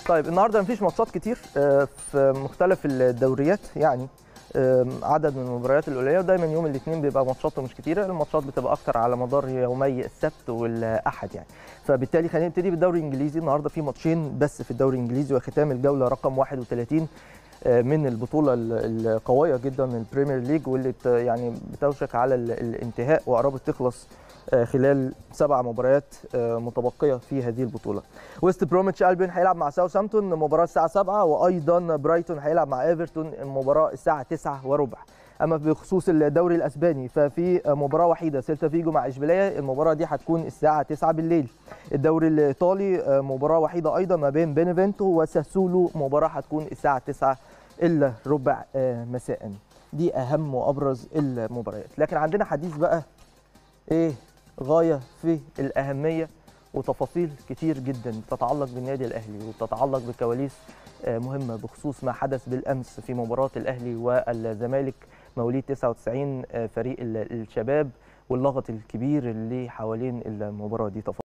طيب النهارده مفيش ماتشات كتير آه، في مختلف الدوريات يعني آم، عدد من المباريات القليله ودايما يوم الاثنين بيبقى ماتشاته مش كتيره الماتشات بتبقى اكتر على مدار يومي السبت والاحد يعني فبالتالي خلينا نبتدي بالدوري الانجليزي النهارده في ماتشين بس في الدوري الانجليزي وختام الجوله رقم 31 آه، من البطوله ال- القويه جدا البريمير ليج واللي بت- يعني بتوشك على ال- الانتهاء وقربت تخلص آه، خلال سبع مباريات آه، متبقيه في هذه البطوله ويست بروميتش البيون هيلعب مع ساوثهامبتون مباراه الساعه 7 وايضا برايتون هيلعب مع ايفرتون المباراه الساعه 9 وربع اما بخصوص الدوري الاسباني ففي مباراه وحيده سيلتا فيجو مع اشبيليه المباراه دي هتكون الساعه 9 بالليل الدوري الايطالي مباراه وحيده ايضا ما بين بينيفنتو وساسولو مباراه هتكون الساعه 9 الا ربع آه، مساء دي اهم وابرز المباريات لكن عندنا حديث بقى ايه غايه في الاهميه وتفاصيل كتير جدا بتتعلق بالنادي الاهلي وبتتعلق بكواليس آه، مهمه بخصوص ما حدث بالامس في مباراه الاهلي والزمالك مواليد 99 آه، فريق ال- الشباب واللغط الكبير اللي حوالين المباراه دي تفاصيل